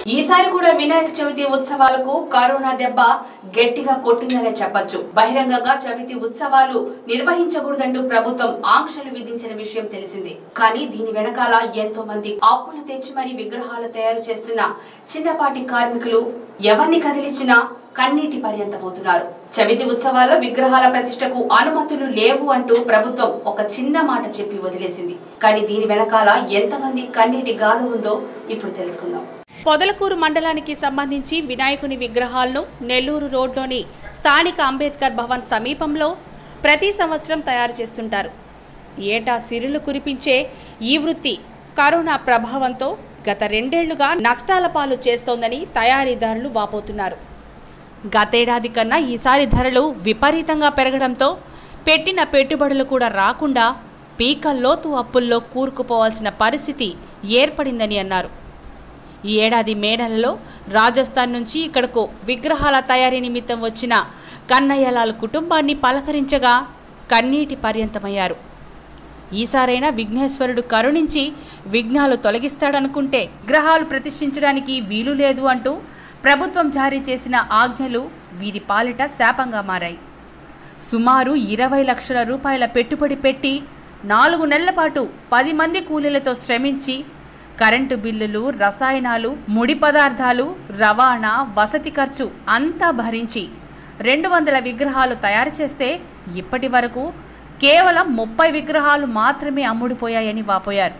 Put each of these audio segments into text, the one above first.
ఈసారి కూడా వినాయక చవితి ఉత్సవాలకు కరోనా దెబ్బ గట్టిగా కొట్టిందనే చెప్పొచ్చు బహిరంగంగా చవితి ఉత్సవాలు నిర్వహించకూడదంటూ ప్రభుత్వం ఆంక్షలు విధించిన విషయం తెలిసింది కానీ దీని వెనకాల ఎంతో మంది అప్పులు తెచ్చి మరీ విగ్రహాలు తయారు చేస్తున్న చిన్నపాటి కార్మికులు ఎవరిని కదిలించినా కన్నీటి పర్యంతమవుతున్నారు చవితి ఉత్సవాల్లో విగ్రహాల ప్రతిష్టకు అనుమతులు లేవు అంటూ ప్రభుత్వం ఒక చిన్న మాట చెప్పి వదిలేసింది కానీ దీని వెనకాల ఎంతమంది కన్నీటి గాథ ఉందో ఇప్పుడు తెలుసుకుందాం పొదలకూరు మండలానికి సంబంధించి వినాయకుని విగ్రహాలను నెల్లూరు రోడ్లోని స్థానిక అంబేద్కర్ భవన్ సమీపంలో ప్రతి సంవత్సరం తయారు చేస్తుంటారు ఏటా సిరులు కురిపించే ఈ వృత్తి కరోనా ప్రభావంతో గత రెండేళ్లుగా నష్టాల పాలు చేస్తోందని తయారీదారులు వాపోతున్నారు గతేడాది కన్నా ఈసారి ధరలు విపరీతంగా పెరగడంతో పెట్టిన పెట్టుబడులు కూడా రాకుండా పీకల్లోతు అప్పుల్లో కూరుకుపోవాల్సిన పరిస్థితి ఏర్పడిందని అన్నారు ఈ ఏడాది మే నెలలో రాజస్థాన్ నుంచి ఇక్కడకు విగ్రహాల తయారీ నిమిత్తం వచ్చిన కన్నయ్యలాల్ కుటుంబాన్ని పలకరించగా కన్నీటి పర్యంతమయ్యారు ఈసారైనా విఘ్నేశ్వరుడు కరుణించి విఘ్నాలు తొలగిస్తాడనుకుంటే విగ్రహాలు ప్రతిష్ఠించడానికి వీలు లేదు అంటూ ప్రభుత్వం జారీ చేసిన ఆజ్ఞలు వీరి పాలిట శాపంగా మారాయి సుమారు ఇరవై లక్షల రూపాయల పెట్టుబడి పెట్టి నాలుగు నెలల పాటు పది మంది కూలీలతో శ్రమించి కరెంటు బిల్లులు రసాయనాలు ముడి పదార్థాలు రవాణా వసతి ఖర్చు అంతా భరించి రెండు వందల విగ్రహాలు తయారు చేస్తే ఇప్పటి వరకు కేవలం ముప్పై విగ్రహాలు మాత్రమే అమ్ముడుపోయాయని వాపోయారు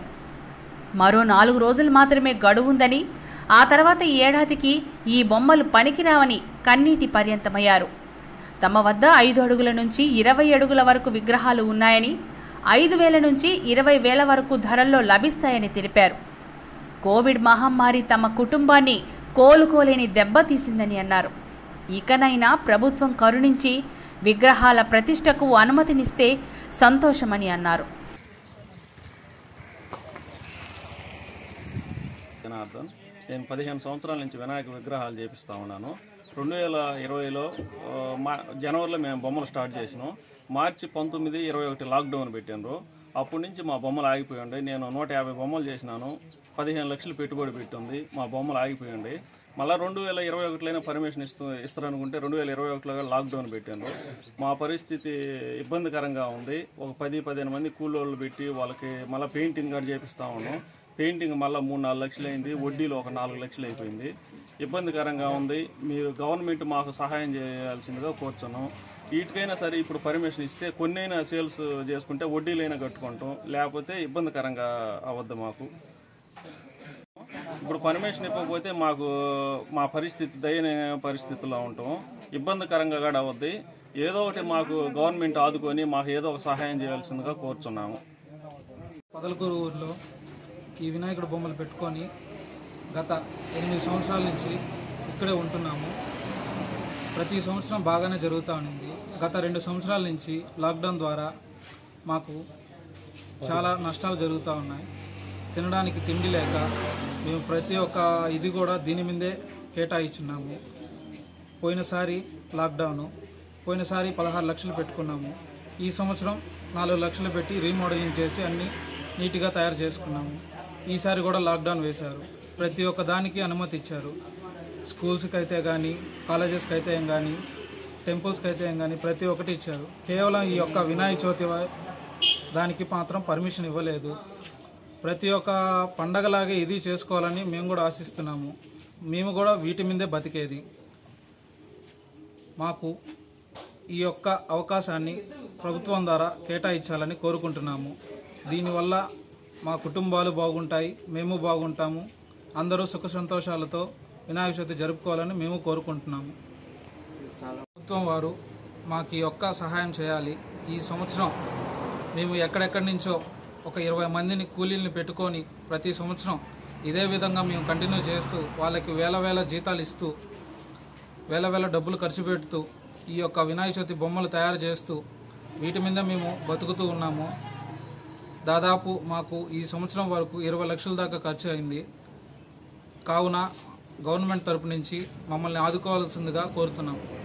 మరో నాలుగు రోజులు మాత్రమే గడువుందని ఆ తర్వాత ఈ ఏడాదికి ఈ బొమ్మలు పనికిరావని కన్నీటి పర్యంతమయ్యారు తమ వద్ద ఐదు అడుగుల నుంచి ఇరవై అడుగుల వరకు విగ్రహాలు ఉన్నాయని ఐదు వేల నుంచి ఇరవై వేల వరకు ధరల్లో లభిస్తాయని తెలిపారు కోవిడ్ మహమ్మారి తమ కుటుంబాన్ని కోలుకోలేని దెబ్బతీసిందని అన్నారు ఇకనైనా ప్రభుత్వం కరుణించి విగ్రహాల ప్రతిష్టకు అనుమతినిస్తే సంతోషమని అన్నారు జనార్దన్ నేను పదిహేను సంవత్సరాల నుంచి వినాయక విగ్రహాలు చేపిస్తా ఉన్నాను రెండు వేల ఇరవైలో ఆ, మా జనవరిలో మేము బొమ్మలు స్టార్ట్ చేసినాం మార్చి పంతొమ్మిది ఇరవై ఒకటి లాక్డౌన్ పెట్టిండ్రు అప్పటి నుంచి మా బొమ్మలు ఆగిపోయి ఉండే నేను నూట యాభై బొమ్మలు చేసినాను పదిహేను లక్షలు పెట్టుబడి పెట్టింది మా బొమ్మలు ఆగిపోయి ఉండే మళ్ళీ రెండు వేల ఇరవై ఒకటిలోనే పర్మిషన్ ఇస్తూ ఇస్తారనుకుంటే రెండు వేల ఇరవై ఒకటిలో లాక్డౌన్ పెట్టిండ్రు మా పరిస్థితి ఇబ్బందికరంగా ఉంది ఒక పది పదిహేను మంది కూలోళ్ళు పెట్టి వాళ్ళకి మళ్ళీ పెయింటింగ్ కూడా చేపిస్తా ఉన్నాం పెయింటింగ్ మళ్ళీ మూడు నాలుగు లక్షలు అయింది వడ్డీలో ఒక నాలుగు లక్షలు అయిపోయింది ఇబ్బందికరంగా ఉంది మీరు గవర్నమెంట్ మాకు సహాయం చేయాల్సిందిగా కోరుచున్నాం వీటికైనా సరే ఇప్పుడు పర్మిషన్ ఇస్తే కొన్నైనా సేల్స్ చేసుకుంటే వడ్డీలైనా కట్టుకుంటాం లేకపోతే ఇబ్బందికరంగా అవద్దు మాకు ఇప్పుడు పర్మిషన్ ఇవ్వకపోతే మాకు మా పరిస్థితి దయనీయ పరిస్థితుల్లో ఉంటాం ఇబ్బందికరంగా కూడా అవద్ది ఏదో ఒకటి మాకు గవర్నమెంట్ ఆదుకొని మాకు ఏదో ఒక సహాయం చేయాల్సిందిగా కోరుచున్నాము పదలకూరు ఊర్లో ఈ వినాయకుడు బొమ్మలు పెట్టుకొని గత ఎనిమిది సంవత్సరాల నుంచి ఇక్కడే ఉంటున్నాము ప్రతి సంవత్సరం బాగానే జరుగుతూ ఉంది గత రెండు సంవత్సరాల నుంచి లాక్డౌన్ ద్వారా మాకు చాలా నష్టాలు జరుగుతూ ఉన్నాయి తినడానికి తిండి లేక మేము ప్రతి ఒక్క ఇది కూడా దీని మీదే కేటాయించున్నాము పోయినసారి లాక్డౌన్ పోయినసారి పదహారు లక్షలు పెట్టుకున్నాము ఈ సంవత్సరం నాలుగు లక్షలు పెట్టి రీమోడలింగ్ చేసి అన్ని నీట్గా తయారు చేసుకున్నాము ఈసారి కూడా లాక్డౌన్ వేశారు ప్రతి ఒక్క దానికి అనుమతి ఇచ్చారు స్కూల్స్కి అయితే కానీ కాలేజెస్కి అయితే ఏం కానీ టెంపుల్స్కి అయితే ఏం కానీ ప్రతి ఒక్కటి ఇచ్చారు కేవలం ఈ యొక్క వినాయక చవితి వా- దానికి మాత్రం పర్మిషన్ ఇవ్వలేదు ప్రతి ఒక్క పండగలాగే ఇది చేసుకోవాలని మేము కూడా ఆశిస్తున్నాము మేము కూడా వీటి మీదే బతికేది మాకు ఈ యొక్క అవకాశాన్ని ప్రభుత్వం ద్వారా కేటాయించాలని కోరుకుంటున్నాము దీనివల్ల మా కుటుంబాలు బాగుంటాయి మేము బాగుంటాము అందరూ సుఖ సంతోషాలతో వినాయక చవితి జరుపుకోవాలని మేము కోరుకుంటున్నాము ప్రభుత్వం వారు మాకు ఈ యొక్క సహాయం చేయాలి ఈ సంవత్సరం మేము ఎక్కడెక్కడి నుంచో ఒక ఇరవై మందిని కూలీల్ని పెట్టుకొని ప్రతి సంవత్సరం ఇదే విధంగా మేము కంటిన్యూ చేస్తూ వాళ్ళకి వేల వేల జీతాలు ఇస్తూ వేల వేల డబ్బులు ఖర్చు పెడుతూ ఈ యొక్క వినాయక చవితి బొమ్మలు తయారు చేస్తూ వీటి మీద మేము బతుకుతూ ఉన్నాము దాదాపు మాకు ఈ సంవత్సరం వరకు ఇరవై లక్షల దాకా ఖర్చు అయింది కావున గవర్నమెంట్ తరపు నుంచి మమ్మల్ని ఆదుకోవాల్సిందిగా కోరుతున్నాము